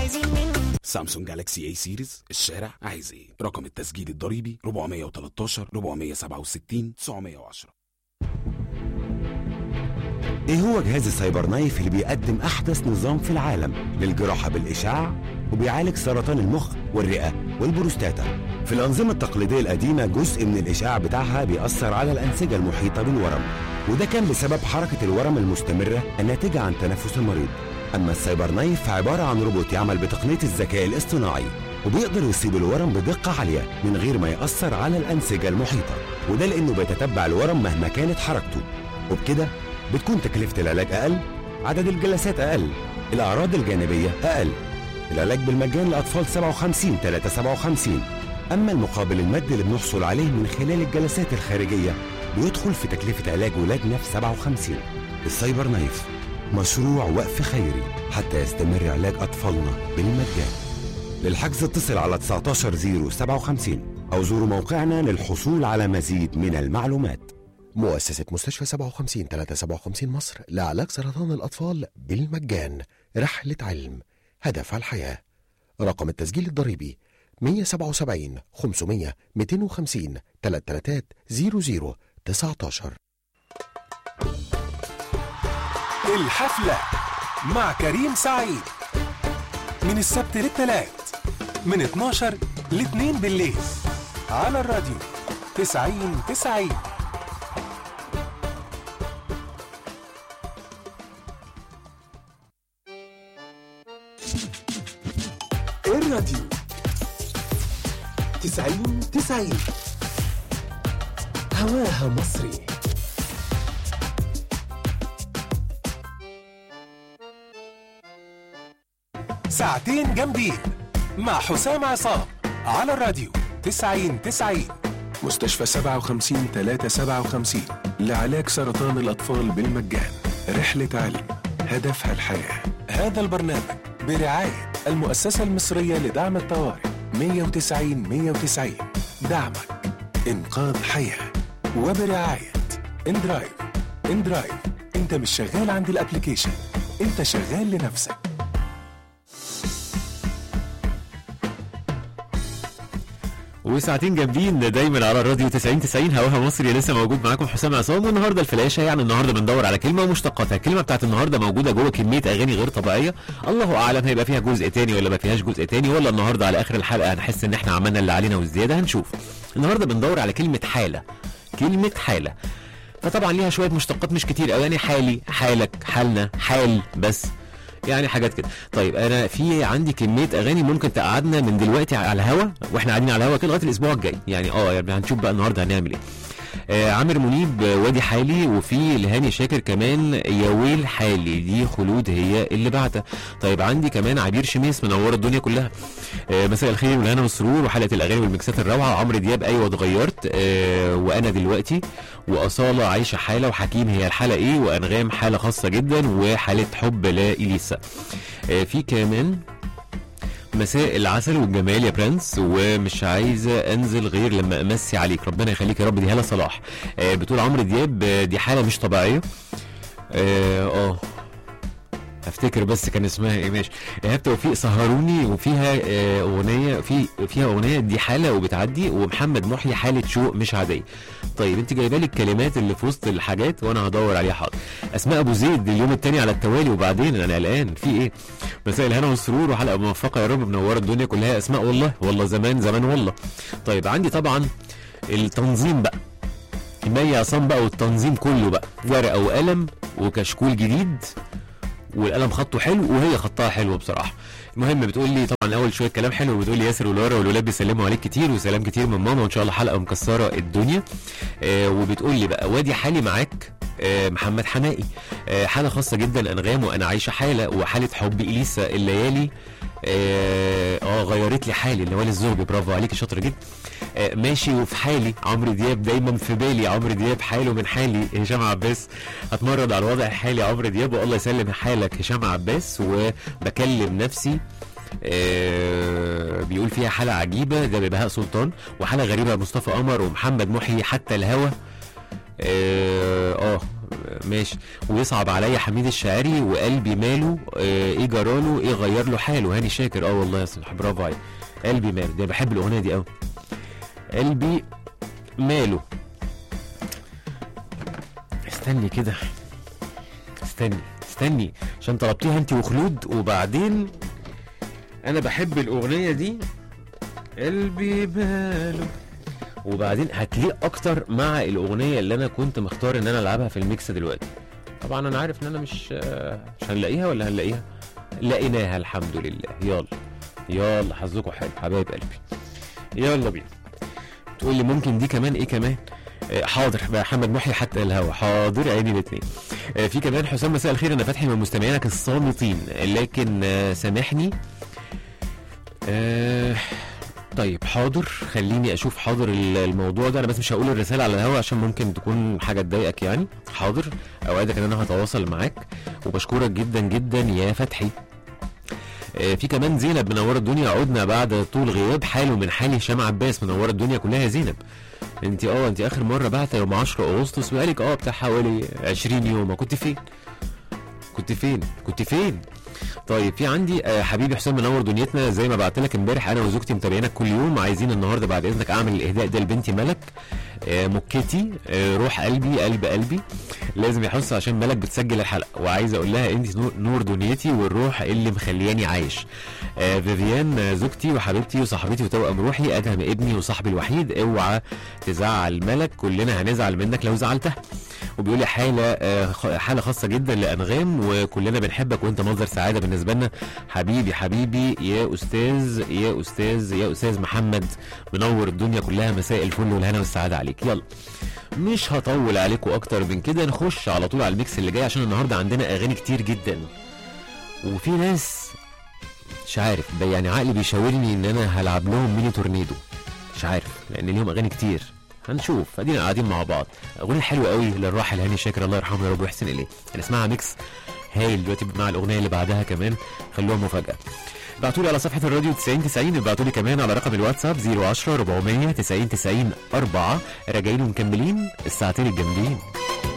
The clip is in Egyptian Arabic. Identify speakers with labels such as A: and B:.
A: عايزين مني
B: سامسونج جالاكسي اي سيريز الشارع عايز ايه رقم التسجيل الضريبي 413 467 910
C: ايه هو جهاز السايبر نايف اللي بيقدم احدث نظام في العالم للجراحه بالاشعاع وبيعالج سرطان المخ والرئه والبروستاتا في الانظمه التقليديه القديمه جزء من الاشعاع بتاعها بيأثر على الانسجه المحيطه بالورم وده كان بسبب حركه الورم المستمره الناتجه عن تنفس المريض اما السايبر نايف فعباره عن روبوت يعمل بتقنيه الذكاء الاصطناعي وبيقدر يصيب الورم بدقه عاليه من غير ما يأثر على الانسجه المحيطه وده لانه بيتتبع الورم مهما كانت حركته وبكده بتكون تكلفة العلاج أقل عدد الجلسات أقل الأعراض الجانبية أقل العلاج بالمجان لأطفال 57 3 57 أما المقابل المادي اللي بنحصل عليه من خلال الجلسات الخارجية بيدخل في تكلفة علاج ولادنا في 57 السايبر نايف مشروع وقف خيري حتى يستمر علاج أطفالنا بالمجان للحجز اتصل على 19057 أو زوروا موقعنا للحصول على مزيد من المعلومات
D: مؤسسة مستشفى 57 357 مصر لعلاج سرطان الأطفال بالمجان رحلة علم هدف الحياة رقم التسجيل الضريبي 177 500 250 3300 19
E: الحفلة مع كريم سعيد من السبت للتلات من 12 ل 2 بالليل على الراديو 90 90 الراديو 90 90 هواها مصري ساعتين جامدين مع حسام عصام على الراديو 90 90 مستشفى 57 357 لعلاج سرطان الأطفال بالمجان رحلة علم هدفها الحياة هذا البرنامج برعاية المؤسسة المصرية لدعم الطوارئ 190 190 دعمك إنقاذ حياة وبرعاية اندرايف اندرايف انت مش شغال عند الابليكيشن انت شغال لنفسك
F: وساعتين جامدين دايما على الراديو 90 90 هواها مصري لسه موجود معاكم حسام عصام والنهارده الفلاشه يعني النهارده بندور على كلمه ومشتقاتها الكلمه بتاعت النهارده موجوده جوه كميه اغاني غير طبيعيه الله اعلم هيبقى فيها جزء تاني ولا ما فيهاش جزء تاني ولا النهارده على اخر الحلقه هنحس ان احنا عملنا اللي علينا والزياده هنشوف النهارده بندور على كلمه حاله كلمه حاله فطبعا ليها شويه مشتقات مش كتير قوي يعني حالي حالك حالنا حال بس يعني حاجات كده طيب انا في عندي كميه اغاني ممكن تقعدنا من دلوقتي على الهوا واحنا قاعدين على الهوا كده لغايه الاسبوع الجاي يعني اه يعني هنشوف بقى النهارده هنعمل ايه آه عامر منيب آه، وادي حالي وفي لهاني شاكر كمان يا ويل حالي دي خلود هي اللي بعتها طيب عندي كمان عبير شميس منوره الدنيا كلها آه مساء الخير والهنا والسرور وحلقه الاغاني والمكسات الروعه عمرو دياب ايوه اتغيرت آه وانا دلوقتي واصاله عايشه حاله وحكيم هي الحاله ايه وانغام حاله خاصه جدا وحاله حب لا اليسا آه في كمان مساء العسل والجمال يا برنس ومش عايزه انزل غير لما امسي عليك ربنا يخليك يا رب دي هاله صلاح آه بتقول عمرو دياب آه، دي حاله مش طبيعيه اه آه. افتكر بس كان اسمها ايه ماشي ايهاب توفيق سهروني وفيها آه، اغنيه في فيها اغنيه دي حاله وبتعدي ومحمد محيي حاله شوق مش عاديه طيب انت جايبه لي الكلمات اللي في وسط الحاجات وانا هدور عليها حاضر اسماء ابو زيد اليوم التاني على التوالي وبعدين انا قلقان في ايه مساء الهنا والسرور وحلقه موفقه يا رب منوره الدنيا كلها اسماء والله والله زمان زمان والله طيب عندي طبعا التنظيم بقى مي عصام بقى والتنظيم كله بقى ورقه وقلم وكشكول جديد والقلم خطه حلو وهي خطها حلو بصراحه المهم بتقول لي طبعا اول شويه كلام حلو بتقول لي ياسر ولارا والولاد بيسلموا عليك كتير وسلام كتير من ماما وان شاء الله حلقه مكسره الدنيا آه وبتقول لي بقى وادي حالي معاك آه محمد حمائي آه حاله خاصه جدا انغام وانا عايشه حاله وحاله حب اليسا الليالي اه آه، غيرت لي حالي اللي هو الزوج برافو عليك شاطر جدا آه ماشي وفي حالي عمرو دياب دايما في بالي عمرو دياب حاله من حالي هشام عباس هتمرد على الوضع الحالي عمرو دياب والله يسلم حالك هشام عباس وبكلم نفسي آه بيقول فيها حالة عجيبة ده ببهاء سلطان وحالة غريبة مصطفى قمر ومحمد محي حتى الهوى اه آه، ماشي ويصعب عليا حميد الشاعري وقلبي ماله آه ايه جراله ايه غير له حاله هاني شاكر اه والله يا صلاح برافو عليك قلبي ماله ده بحب الاغنيه دي قوي قلبي ماله استني كده استني استني عشان طلبتيها انت وخلود وبعدين انا بحب الاغنيه دي قلبي ماله وبعدين هتليق اكتر مع الاغنيه اللي انا كنت مختار ان انا العبها في الميكس دلوقتي طبعا انا عارف ان انا مش آه، مش هنلاقيها ولا هنلاقيها لقيناها الحمد لله يلا يلا حظكم حلو حبايب قلبي يلا بينا تقول لي ممكن دي كمان ايه كمان آه، حاضر محمد محي حتى الهوا حاضر عيني الاثنين آه، في كمان حسام مساء الخير انا فتحي من مستمعينك الصامتين لكن آه، سامحني آه، طيب حاضر خليني اشوف حاضر ال- الموضوع ده انا بس مش هقول الرساله على الهوا عشان ممكن تكون حاجه تضايقك يعني حاضر اوعدك ان انا هتواصل معاك وبشكرك جدا جدا يا فتحي آه، في كمان زينب منوره الدنيا عدنا بعد طول غياب حاله من حال هشام عباس منوره الدنيا كلها يا زينب انت اه انت اخر مره بعت يوم 10 اغسطس وقالك اه بتاع حوالي 20 يوم كنت فين كنت فين كنت فين طيب في عندي آه، حبيبي حسام منور دنيتنا زي ما بعت لك امبارح انا وزوجتي متابعينك كل يوم عايزين النهارده بعد اذنك اعمل الاهداء ده لبنتي ملك آه، مكتي آه، روح قلبي قلب قلبي لازم يحس عشان ملك بتسجل الحلقه وعايز اقول لها انت نور, نور دنيتي والروح اللي مخلياني عايش آه، فيفيان آه، زوجتي وحبيبتي وصاحبتي وتوأم روحي ادهم ابني وصاحبي الوحيد اوعى تزعل ملك كلنا هنزعل منك لو زعلتها وبيقول لي حاله آه، خ- حاله خاصه جدا لانغام وكلنا بنحبك وانت مصدر سعاده بالنسبه لنا حبيبي حبيبي يا استاذ يا استاذ يا استاذ محمد منور الدنيا كلها مساء الفل والهنا والسعاده عليك يلا مش هطول عليكم اكتر من كده نخش على طول على الميكس اللي جاي عشان النهارده عندنا اغاني كتير جدا وفي ناس مش عارف ده يعني عقلي بيشاورني ان انا هلعب لهم ميني تورنيدو مش عارف لان ليهم اغاني كتير هنشوف ادينا قاعدين مع بعض اغنيه حلوه قوي للراحل هاني شاكر الله يرحمه يا رب ويحسن اليه هنسمعها ميكس هايل دلوقتي مع الاغنيه اللي بعدها كمان خلوها مفاجاه ابعتوا لي على صفحه الراديو 90 90 ابعتوا لي كمان على رقم الواتساب 010 400 90 90 4 راجعين ومكملين الساعتين الجامدين